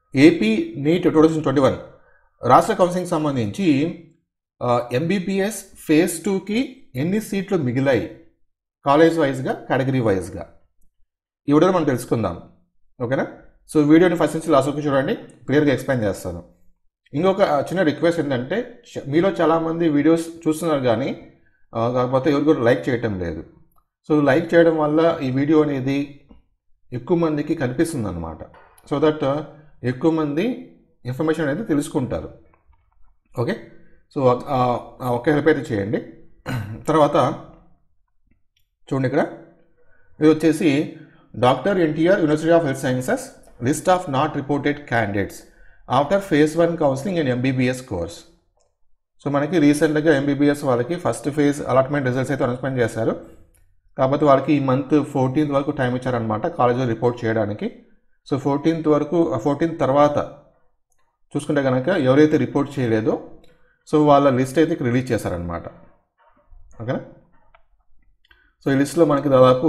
AP NEET two thousand twenty one రాష్ట్ర counselling సంబంధించి MBBS phase టూకి ఎన్ని సీట్లు మిగిలాయి కాలేజ్ వైజ్గా కేటగిరీ వైజ్గా ఈ వీడియోలో మనం తెలుసుకుందాం ఓకేనా సో వీడియోని ఫస్ట్ నుంచి లాస్ట్ వరకు చూడండి క్లియర్గా ఎక్స్ప్లెయిన్ చేస్తాను ఇంకొక చిన్న రిక్వెస్ట్ ఏంటంటే చ- మీలో చాలామంది వీడియోస్ చూస్తున్నారు కానీ ఆ, కాకపోతే ఎవరు కూడా లైక్ చేయటం లేదు సో లైక్ చేయడం వల్ల ఈ వీడియో అనేది ఎక్కువ మందికి కనిపిస్తుంది అనమాట సో దట్ ఎక్కువ మంది ఇన్ఫర్మేషన్ అనేది తెలుసుకుంటారు ఓకే సో ఆ- ఆ ఒక్క హెల్ప్ అయితే చేయండి తర్వాత చూడండి ఇక్కడ ఇది వచ్చేసి doctor NTR university of health sciences list of not reported candidates after phase one counselling in MBBS course so మనకి రీసెంట్గా ఎంబీబీఎస్ వాళ్ళకి ఫస్ట్ ఫేజ్ అలాట్మెంట్ రిజల్ట్స్ అయితే అనౌన్స్మెంట్ చేశారు కాకపోతే వాళ్ళకి ఈ మంత్ ఫోర్టీన్త్ వరకు టైం ఇచ్చారనమాట కాలేజ్లో రిపోర్ట్ చేయడానికి సో ఫోర్టీన్త్ వరకు ఫోర్టీన్త్ తర్వాత చూసుకుంటే కనుక ఎవరైతే రిపోర్ట్ చేయలేదో సో వాళ్ళ లిస్ట్ అయితే రిలీజ్ చేశారనమాట ఓకేనా సో ఈ లిస్ట్లో మనకి దాదాపు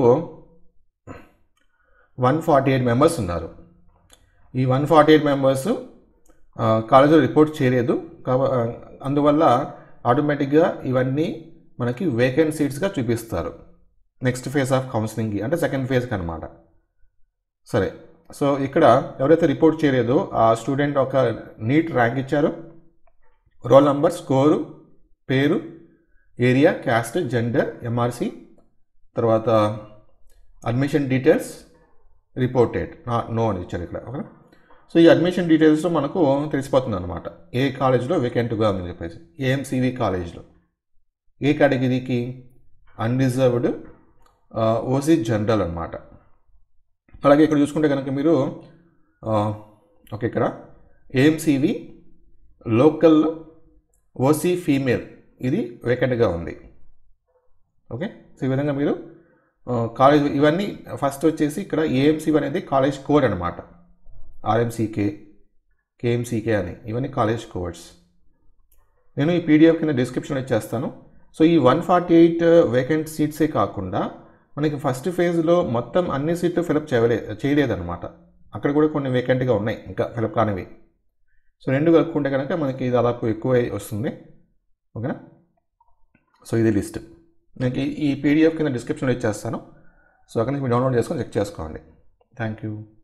వన్ ఫార్టీ ఎయిట్ మెంబర్స్ ఉన్నారు ఈ వన్ ఫార్టీ ఎయిట్ మెంబర్స్ కాలేజీలో రిపోర్ట్ చేయలేదు కాబ ఆ, అందువల్ల ఆటోమేటిక్గా ఇవన్నీ మనకి వేకెంట్ సీట్స్గా చూపిస్తారు నెక్స్ట్ ఫేజ్ ఆఫ్ కౌన్సిలింగ్కి అంటే సెకండ్ ఫేజ్కి అనమాట సరే సో ఇక్కడ ఎవరైతే రిపోర్ట్ చేయలేదో ఆ స్టూడెంట్ ఒక నీట్ ర్యాంక్ ఇచ్చారు రోల్ నంబర్ స్కోరు పేరు ఏరియా క్యాస్ట్ జెండర్ ఎంఆర్సి తర్వాత admission details reported not no అని ఇచ్చారు ఇక్కడ ఓకే సో ఈ అడ్మిషన్ డీటెయిల్స్లో మనకు తెలిసిపోతుంది అనమాట ఏ కాలేజ్లో వేకెంట్గా ఉందని చెప్పేసి ఏఎంసీవీ కాలేజ్లో ఏ కేటగిరీకి అన్రిజర్వ్డ్ ఓసీ జనరల్ అనమాట అలాగే ఇక్కడ చూసుకుంటే కనుక మీరు ఆ, ఓకే ఇక్కడ ఏఎంసీవి లోకల్లో ఓసీ ఫీమేల్ ఇది వేకెంట్గా ఉంది ఓకే సో ఈ విధంగా మీరు ఆ, కాలేజ్ ఇవన్నీ ఫస్ట్ వచ్చేసి ఇక్కడ ఏఎంసీ అనేది కాలేజ్ కోడ్ అనమాట ఆర్ఎంసీకే కేఎంసీకే అని ఇవన్నీ కాలేజ్ కోడ్స్ నేను ఈ పీడిఎఫ్ కింద డిస్క్రిప్షన్లో ఇచ్చేస్తాను సో ఈ వన్ ఫార్టీ ఎయిట్ వేకెంట్ సీట్సే కాకుండా మనకి ఫస్ట్ ఫేజ్లో మొత్తం అన్ని సీట్లు ఫిలప్ చేయలే చేయలేదన్నమాట అక్కడ కూడా కొన్ని వేకెంట్గా ఉన్నాయి ఇంకా ఫిలప్ కానివి సో రెండు కలుపుకుంటే కనుక మనకి దాదాపు ఎక్కువ వస్తుంది ఓకేనా సో ఇది లిస్ట్ నేను ఈ- ఈ పీడిఎఫ్ కింద డిస్క్రిప్షన్లో ఇచ్చేస్తాను సో అక్కడ నుంచి మీరు డౌన్లోడ్ చేసుకొని చెక్ చేసుకోండి థ్యాంక్ యూ